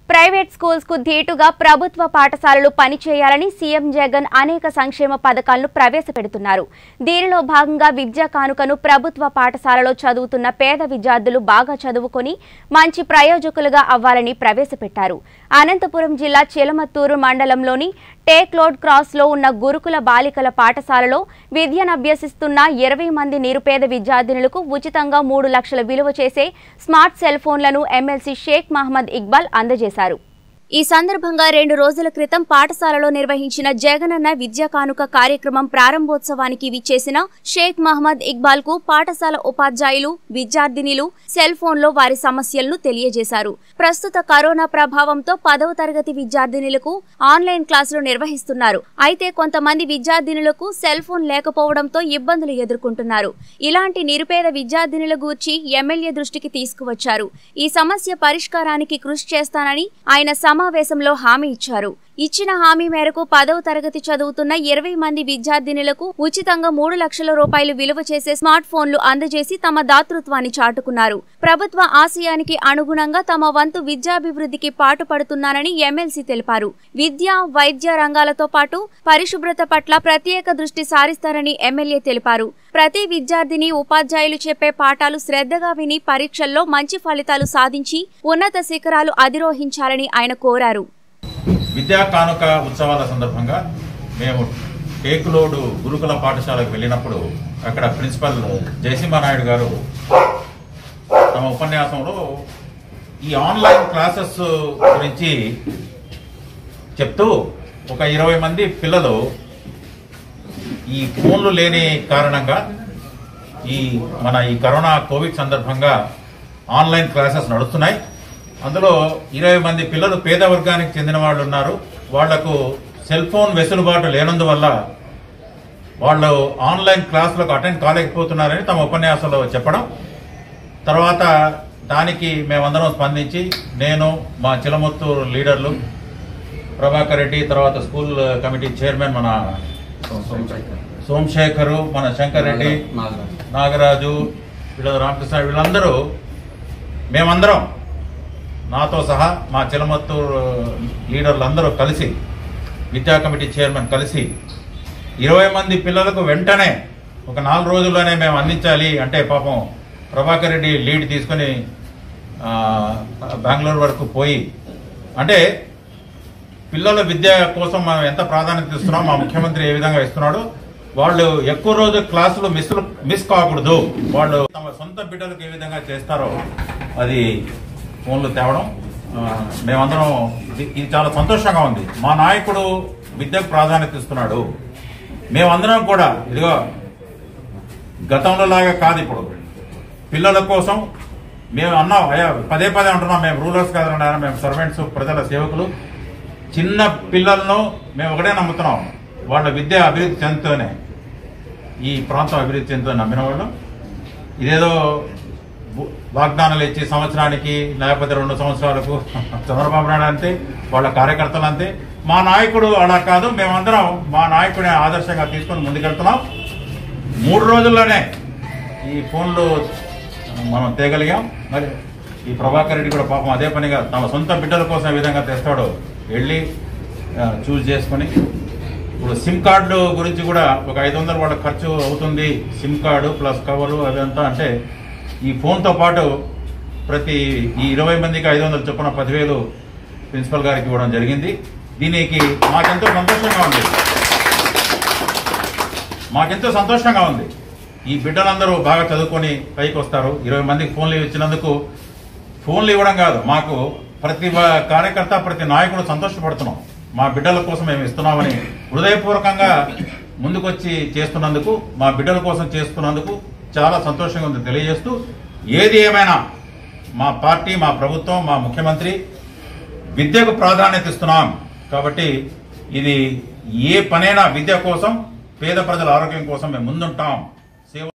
private schools కు ధీటుగా ప్రభుత్వ పాఠశాలలు పనిచేయాలని సీఎం జగన్ అనేక సంక్షేమ పథకాలను ప్రవేశపెడుతున్నారు దీనిలో భాగంగా విద్యా కానుకను ప్రభుత్వ పాఠశాలలో చదువుతున్న పేద విద్యార్థులు బాగా చదువుకొని మంచి ప్రయోజకులుగా అవ్వాలని ప్రవేశపెట్టారు అనంతపురం జిల్లా చిలమత్తూరు మండలంలోని టేక్లోడ్ క్రాస్ లో ఉన్న గురుకుల బాలికల పాఠశాలలో విద్యనభ్యసిస్తున్న ఇరవై మంది నిరుపేద విద్యార్థినులకు ఉచితంగా మూడు లక్షల విలువ చేసే స్మార్ట్ సెల్ ఫోన్లను ఎమ్మెల్సీ షేక్ మహమ్మద్ ఇక్బాల్ అందజేశారు ఈ సందర్భంగా రెండు రోజుల క్రితం పాఠశాలలో నిర్వహించిన జగనన్న విద్యా కానుక కార్యక్రమం ప్రారంభోత్సవానికి విచ్చేసిన షేక్ మహమ్మద్ ఇక్బాల్ కు పాఠశాల ఉపాధ్యాయులు విద్యార్థినిలు సెల్ ఫోన్లో వారి సమస్యలను తెలియజేశారు ప్రస్తుత కరోనా ప్రభావంతో పదవ తరగతి విద్యార్థినులకు ఆన్లైన్ క్లాసులు నిర్వహిస్తున్నారు అయితే కొంతమంది విద్యార్థినులకు సెల్ ఫోన్ లేకపోవడంతో ఇబ్బందులు ఎదుర్కొంటున్నారు ఇలాంటి నిరుపేద విద్యార్థినుల గూర్చి ఎమ్మెల్యే దృష్టికి తీసుకువచ్చారు ఈ సమస్య పరిష్కారానికి కృషి చేస్తానని ఆయన సమావేశంలో హామీ ఇచ్చారు ఇచ్చిన హామీ మేరకు పదవ తరగతి చదువుతున్న ఇరవై మంది విద్యార్థినులకు ఉచితంగా మూడు లక్షల రూపాయలు విలువ చేసే స్మార్ట్ ఫోన్లు అందజేసి తమ దాతృత్వాన్ని చాటుకున్నారు ప్రభుత్వ ఆశయానికి అనుగుణంగా తమ వంతు విద్యాభివృద్ధికి పాటుపడుతున్నానని ఎమ్మెల్సీ తెలిపారు విద్య వైద్య రంగాలతో పాటు పరిశుభ్రత పట్ల ప్రత్యేక దృష్టి సారిస్తారని ఎమ్మెల్యే తెలిపారు ప్రతి విద్యార్థిని ఉపాధ్యాయులు చెప్పే పాఠాలు శ్రద్ధగా విని పరీక్షల్లో మంచి ఫలితాలు సాధించి ఉన్నత శిఖరాలు అధిరోహించాలని ఆయన కోరారు విద్యా కానుక ఉత్సవాల సందర్భంగా మేము టేకులోడు గురుకుల పాఠశాలకు వెళ్ళినప్పుడు అక్కడ ప్రిన్సిపల్ జయసింహనాయుడు గారు తమ ఉపన్యాసంలో ఈ ఆన్లైన్ క్లాసెస్ గురించి చెప్తూ ఒక ఇరవై మంది పిల్లలు ఈ ఫోన్లు లేని కారణంగా ఈ మన ఈ కరోనా కోవిడ్ సందర్భంగా ఆన్లైన్ క్లాసెస్ నడుస్తున్నాయి అందులో ఇరవై మంది పిల్లలు పేద వర్గానికి చెందిన వాళ్ళు ఉన్నారు వాళ్లకు సెల్ ఫోన్ వెసులుబాటు లేనందువల్ల వాళ్ళు ఆన్లైన్ క్లాసులకు అటెండ్ కాలేకపోతున్నారని తమ ఉపన్యాసంలో చెప్పడం తర్వాత దానికి మేమందరం స్పందించి నేను మా చిలమత్తూరు లీడర్లు ప్రభాకర్ రెడ్డి తర్వాత స్కూల్ కమిటీ చైర్మన్ మన సోమశేఖరు మన శంకర్ రెడ్డి నాగరాజు వీళ్ళ రామకృష్ణ వీళ్ళందరూ మేమందరం నాతో సహా మా చిలమత్తూరు లీడర్లు అందరూ కలిసి విద్యా కమిటీ చైర్మన్ కలిసి ఇరవై మంది పిల్లలకు వెంటనే ఒక నాలుగు రోజుల్లోనే మేము అందించాలి అంటే పాపం ప్రభాకర్ రెడ్డి లీడ్ తీసుకుని ఆ, బెంగళూరు వరకు పోయి అంటే పిల్లల విద్య కోసం మనం ఎంత ప్రాధాన్యత ఇస్తున్నాం మా ముఖ్యమంత్రి ఏ విధంగా ఇస్తున్నాడు వాళ్ళు ఎక్కువ రోజు క్లాసులు మిస్ మిస్ కాకూడదు వాళ్ళు తమ సొంత బిడ్డలకు ఏ విధంగా చేస్తారో అది ఫోన్లు తేవడం ఆ, మేమందరం ఇది- ఇది చాలా సంతోషంగా ఉంది మా నాయకుడు విద్యకు ప్రాధాన్యత ఇస్తున్నాడు మేమందరం కూడా ఇదిగో గతంలో లాగా కాదు ఇప్పుడు పిల్లల కోసం మేము అన్నాం అయ్యా పదే పదే అంటున్నాం మేము రూలర్స్ కాదండి ఆయన మేము సర్వెంట్స్ ప్రజల సేవకులు చిన్న పిల్లలను మేము ఒకటే నమ్ముతున్నాం వాళ్ళ విద్య అభివృద్ధి చెందుతూనే ఈ ప్రాంతం అభివృద్ధి చెందుతుంది నమ్మిన వాళ్ళు ఇదేదో బు- వాగ్దానాలు ఇచ్చి సంవత్సరానికి లేకపోతే రెండు సంవత్సరాలకు చంద్రబాబు నాయుడు అంతే వాళ్ళ కార్యకర్తలు అంతే మా నాయకుడు అలా కాదు మేమందరం మా నాయకుడిని ఆదర్శంగా తీసుకొని ముందుకెళ్తున్నాం మూడు రోజుల్లోనే ఈ ఫోన్లు మనం తేగలిగాం మరి ఈ ప్రభాకర్ రెడ్డి కూడా పాపం అదే పనిగా తమ సొంత బిడ్డల కోసం ఏ విధంగా తెస్తాడో వెళ్ళి ఆ, చూస్ చేసుకొని ఇప్పుడు సిమ్ కార్డు గురించి కూడా ఒక ఐదు వందలు వాళ్ళ ఖర్చు అవుతుంది సిమ్ కార్డు ప్లస్ కవరు అదంతా అంటే ఈ ఫోన్తో పాటు ప్రతి ఈ ఇరవై మందికి ఐదు వందలు చొప్పున పదివేలు ప్రిన్సిపల్ గారికి ఇవ్వడం జరిగింది దీనికి మాకెంతో సంతోషంగా ఉంది మాకెంతో సంతోషంగా ఉంది ఈ బిడ్డలందరూ బాగా చదువుకొని పైకి వస్తారు ఇరవై మందికి ఫోన్లు ఇచ్చినందుకు ఫోన్లు ఇవ్వడం కాదు మాకు ప్రతి వ- కార్యకర్త ప్రతి నాయకుడు సంతోషపడుతున్నాం మా బిడ్డల కోసం మేము ఇస్తున్నామని హృదయపూర్వకంగా ముందుకొచ్చి చేస్తున్నందుకు మా బిడ్డల కోసం చేస్తున్నందుకు చాలా సంతోషంగా ఉంది తెలియజేస్తూ ఏది ఏమైనా మా పార్టీ మా ప్రభుత్వం మా ముఖ్యమంత్రి విద్యకు ప్రాధాన్యత ఇస్తున్నాం కాబట్టి ఇది ఏ పనైనా విద్య కోసం పేద ప్రజల ఆరోగ్యం కోసం మేము ముందుంటాం సేవ